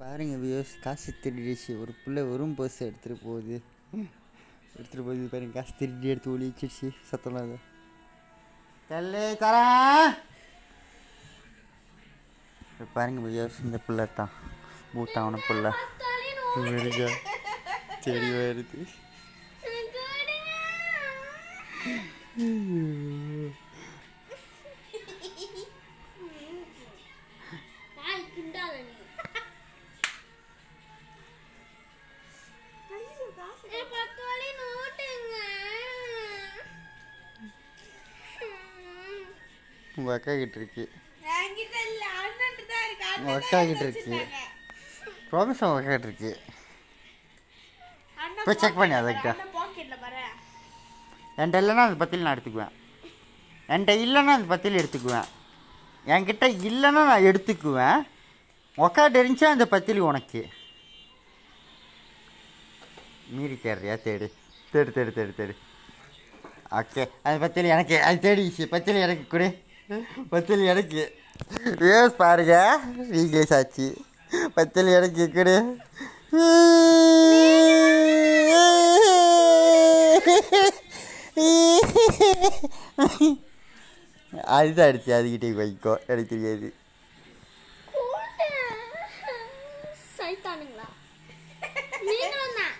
பாருங்க வியோஸ் காசு திருடிடுச்சு ஒரு பிள்ளை வெறும் பர்ஸ் எடுத்துகிட்டு போகுது எடுத்துகிட்டு போகுது பாருங்க காசு திருடி எடுத்து ஒழிச்சிடுச்சு சத்தமாக அது தள்ளு தரேன் இப்ப பாருங்க வியோஸ் இந்த பிள்ளை தான் பூத்தாவன பிள்ளை வருங்க சரி வருது வாய் கிண்டாத நீ ஏய், பத்து வழி நோட்டுங்க உங்கள் அக்கா கிட்ட இருக்கு என்கிட்ட இல்ல அண்ணன்ட்டு தான் இருக்கு உங்கள் அண்ணன் அக்கா கிட்ட இருக்கு ப்ராமிஸ் உங்கள் அக்கா கிட்ட இருக்கு அண்ணன் போய் check பண்ணு pocket ல அதுக்கிட்ட. பாரு, அண்ணன் பாக்கெட்ல பாரு என்கிட்ட இல்லைன்னா அந்த பத்தியில் நான் எடுத்துக்குவேன் என்கிட்ட இல்லைன்னா அந்த பத்தியில் எடுத்துக்குவேன் என்கிட்ட இல்லைன்னா நான் எடுத்துக்குவேன் உக்காட்டு இருந்துச்சா அந்த பத்திலி உனக்கு மீறி தேடுறியா தேடு தேடு தேடு தேடு தேடு ஓகே அந்த பத்திலி எனக்கு அது தேடிச்சு பத்திலி எனக்கு கொடு பத்திலி எனக்கு வேஸ் பாருங்க நீங்களே சாட்சி பத்திலி எனக்கு கொடு அதுதான் அடிச்சு அதுக்கிட்டே வைக்கோ எனக்கு தெரியாது சைத்தானுங்களா நீங்களும் தான்